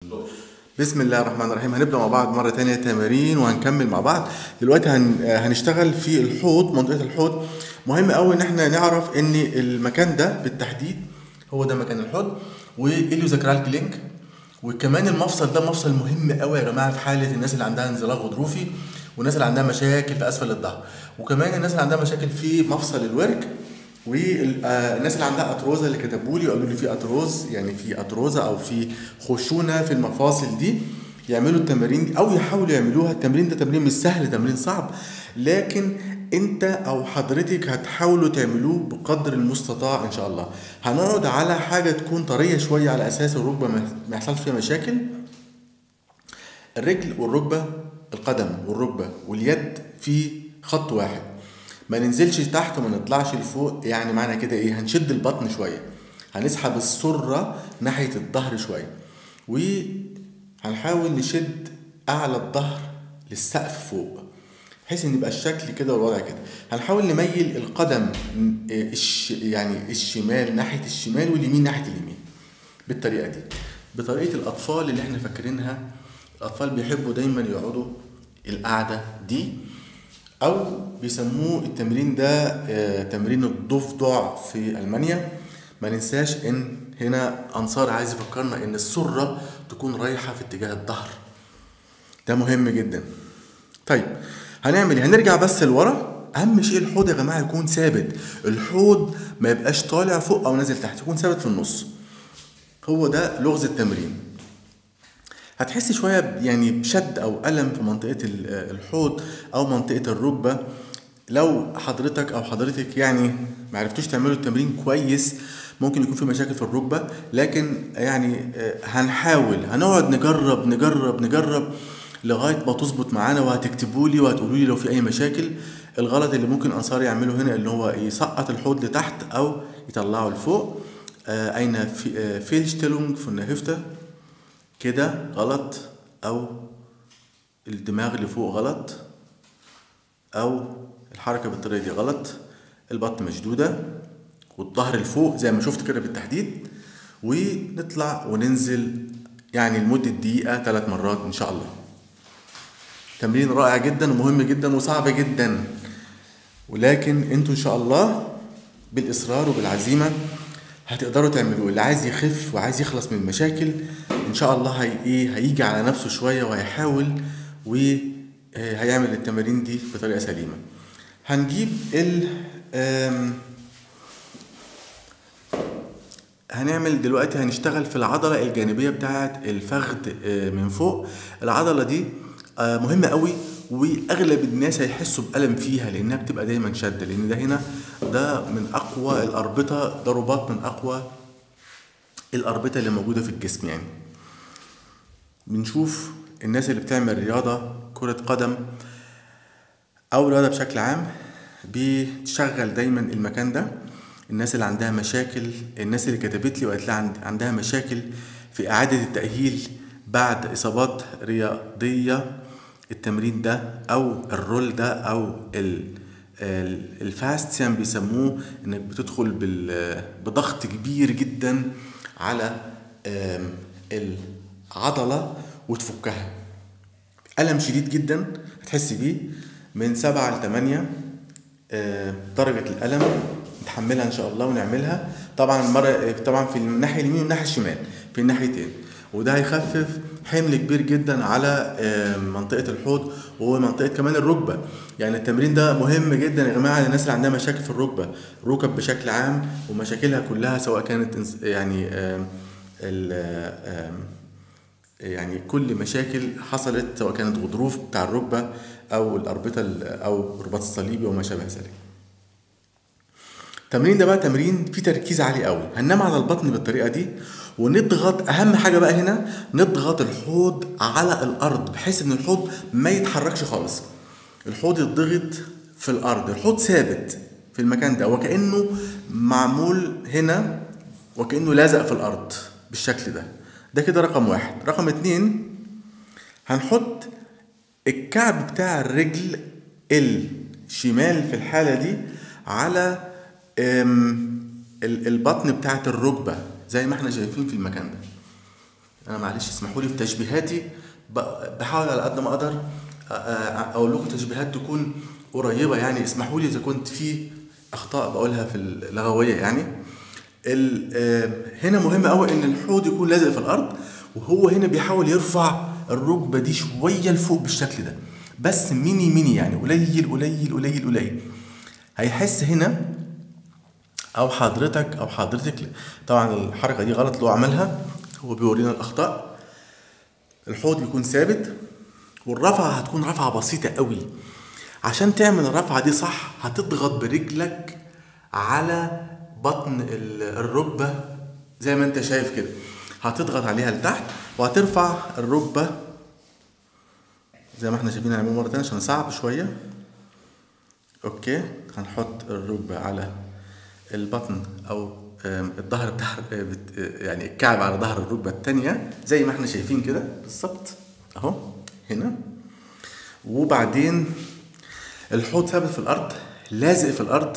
بسم الله الرحمن الرحيم هنبدا مع بعض مره تانية تمارين وهنكمل مع بعض دلوقتي هن... هنشتغل في الحوض منطقه الحوض مهم قوي ان احنا نعرف ان المكان ده بالتحديد هو ده مكان الحوض واليوزاكرال لينك وكمان المفصل ده مفصل مهم قوي يا جماعه في حاله الناس اللي عندها انزلاق غضروفي والناس اللي عندها مشاكل في اسفل الظهر وكمان الناس اللي عندها مشاكل في مفصل الورك والناس اللي عندها اتروزه اللي كتبوا لي وقالوا لي في اتروز يعني في اتروزه او في خشونه في المفاصل دي يعملوا التمارين دي او يحاولوا يعملوها التمرين ده تمرين مش سهل تمرين صعب لكن انت او حضرتك هتحاولوا تعملوه بقدر المستطاع ان شاء الله هنقعد على حاجه تكون طريه شويه على اساس الركبه ما يحصلش فيها مشاكل الرجل والركبه القدم والركبه واليد في خط واحد ما ننزلش تحت وما نطلعش لفوق يعني معنى كده ايه هنشد البطن شويه هنسحب السره ناحيه الظهر شويه وهنحاول نشد اعلى الظهر للسقف فوق بحيث ان يبقى الشكل كده والوضع كده هنحاول نميل القدم الش يعني الشمال ناحيه الشمال واليمين ناحيه اليمين بالطريقه دي بطريقه الاطفال اللي احنا فاكرينها الاطفال بيحبوا دايما يقعدوا القعده دي او بيسموه التمرين ده تمرين الضفدع في المانيا ما ننساش ان هنا انصار عايز يفكرنا ان السره تكون رايحه في اتجاه الظهر ده مهم جدا طيب هنعمل ايه هنرجع بس لورا اهم شيء الحوض يا جماعه يكون ثابت الحوض ما يبقاش طالع فوق او نازل تحت يكون ثابت في النص هو ده لغز التمرين هتحس شوية يعني بشد أو ألم في منطقة الحوض أو منطقة الركبة لو حضرتك أو حضرتك يعني معرفتوش تعملوا التمرين كويس ممكن يكون في مشاكل في الركبة لكن يعني هنحاول هنقعد نجرب نجرب نجرب لغاية ما تظبط معانا وهتكتبوا لي وهتقولوا لي لو في أي مشاكل الغلط اللي ممكن أنصار يعمله هنا اللي هو يسقط الحوض لتحت أو يطلعه لفوق أين في فيلشتلونج فون هيفته كده غلط او الدماغ اللي فوق غلط او الحركة بالطريقة دي غلط البطن مشدودة والظهر لفوق زي ما شفت كده بالتحديد ونطلع وننزل يعني لمدة دقيقة ثلاث مرات إن شاء الله تمرين رائع جدا ومهم جدا وصعب جدا ولكن انتوا إن شاء الله بالإصرار وبالعزيمة هتقدروا تعملوه اللي عايز يخف وعايز يخلص من المشاكل ان شاء الله هي ايه هيجي على نفسه شويه وهيحاول وهيعمل التمارين دي بطريقه سليمه هنجيب ال هنعمل دلوقتي هنشتغل في العضله الجانبيه بتاعه الفخذ من فوق العضله دي مهمه قوي واغلب الناس هيحسوا بالم فيها لانها بتبقى دايما شاده لان ده هنا ده من اقوى الاربطه ده رباط من اقوى الاربطه اللي موجوده في الجسم يعني بنشوف الناس اللي بتعمل رياضه كره قدم او رياضه بشكل عام بتشغل دايما المكان ده الناس اللي عندها مشاكل الناس اللي كتبت لي وقالت لي عندها مشاكل في اعاده التاهيل بعد اصابات رياضيه التمرين ده او الرول ده او الفاستيان بيسموه انك بتدخل بضغط كبير جدا على العضله وتفكها الم شديد جدا هتحس بيه من سبعة لثمانية درجة الألم نتحملها إن شاء الله ونعملها طبعا مرة طبعا في الناحية اليمين والناحية الشمال في الناحيتين وده هيخفف حمل كبير جدا على منطقة الحوض ومنطقة كمان الركبة يعني التمرين ده مهم جدا يا جماعة للناس اللي عندها مشاكل في الركبة الركب بشكل عام ومشاكلها كلها سواء كانت يعني يعني كل مشاكل حصلت سواء كانت غضروف بتاع الركبة أو الأربطة أو الرباط الصليبي وما شابه ذلك التمرين ده بقى تمرين فيه تركيز عالي قوي هننام على البطن بالطريقة دي ونضغط اهم حاجه بقى هنا نضغط الحوض على الارض بحيث ان الحوض ما يتحركش خالص الحوض يتضغط في الارض الحوض ثابت في المكان ده وكانه معمول هنا وكانه لازق في الارض بالشكل ده ده كده رقم واحد رقم اتنين هنحط الكعب بتاع الرجل الشمال في الحالة دي على البطن بتاعت الركبة زي ما احنا شايفين في المكان ده انا معلش اسمحوا لي في تشبيهاتي ب- بحاول على قد ما اقدر أ- أ- اقول لكم تشبيهات تكون قريبه يعني اسمحوا لي اذا كنت في اخطاء بقولها في اللغويه يعني ال- آه، هنا مهم قوي ان الحوض يكون لازق في الارض وهو هنا بيحاول يرفع الركبه دي شويه لفوق بالشكل ده بس ميني ميني يعني قليل قليل قليل قليل هيحس هنا او حضرتك او حضرتك طبعا الحركه دي غلط لو عملها هو بيورينا الاخطاء الحوض بيكون ثابت والرفعه هتكون رفعه بسيطه قوي عشان تعمل الرفعه دي صح هتضغط برجلك على بطن ال- الركبه زي ما انت شايف كده هتضغط عليها لتحت وهترفع الركبه زي ما احنا شايفين هنعمله مره تانية عشان صعب شويه اوكي هنحط الركبه على البطن او آم، الظهر بتاع آه، بت- آه، يعني الكعب على ظهر الركبه الثانيه زي ما احنا شايفين كده بالظبط اهو هنا وبعدين الحوض ثابت في الارض لازق في الارض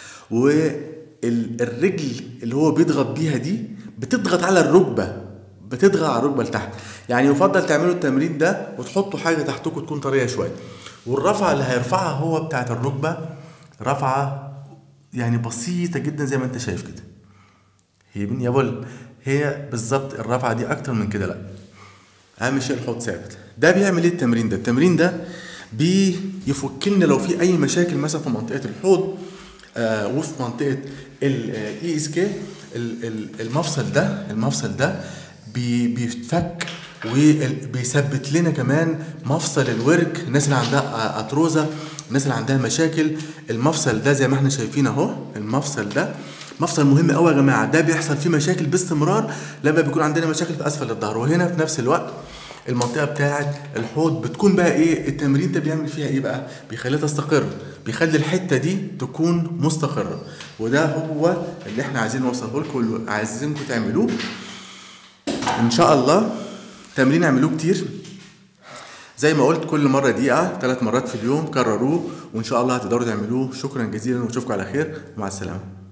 والرجل اللي هو بيضغط بيها دي بتضغط على الركبه بتضغط على الركبه لتحت يعني يفضل تعملوا التمرين ده وتحطوا حاجه تحتكم تكون طريه شويه والرفعه اللي هيرفعها هو بتاعت الركبه رفعه يعني بسيطه جدا زي ما انت شايف كده هي من يا بول هي بالظبط الرفعه دي اكتر من كده لا اهم شيء الحوض ثابت ده بيعمل ايه التمرين ده التمرين ده بيفك لنا لو في اي مشاكل مثلا في منطقه الحوض آه وفي منطقه الاي اس كي المفصل ده المفصل ده بي بيتفك وبيثبت لنا كمان مفصل الورك الناس اللي عندها اتروزه الناس اللي عندها مشاكل المفصل ده زي ما احنا شايفين اهو المفصل ده مفصل مهم قوي يا جماعه ده بيحصل فيه مشاكل باستمرار لما بيكون عندنا مشاكل في اسفل الظهر وهنا في نفس الوقت المنطقه بتاعه الحوض بتكون بقى ايه التمرين ده بيعمل فيها ايه بقى بيخليها تستقر بيخلي الحته دي تكون مستقره وده هو اللي احنا عايزين نوصله لكم واللي عايزينكم تعملوه ان شاء الله تمرين اعملوه كتير زي ما قلت كل مره دقيقه ثلاث مرات في اليوم كرروه وان شاء الله هتقدروا تعملوه شكرا جزيلا واشوفكم على خير مع السلامه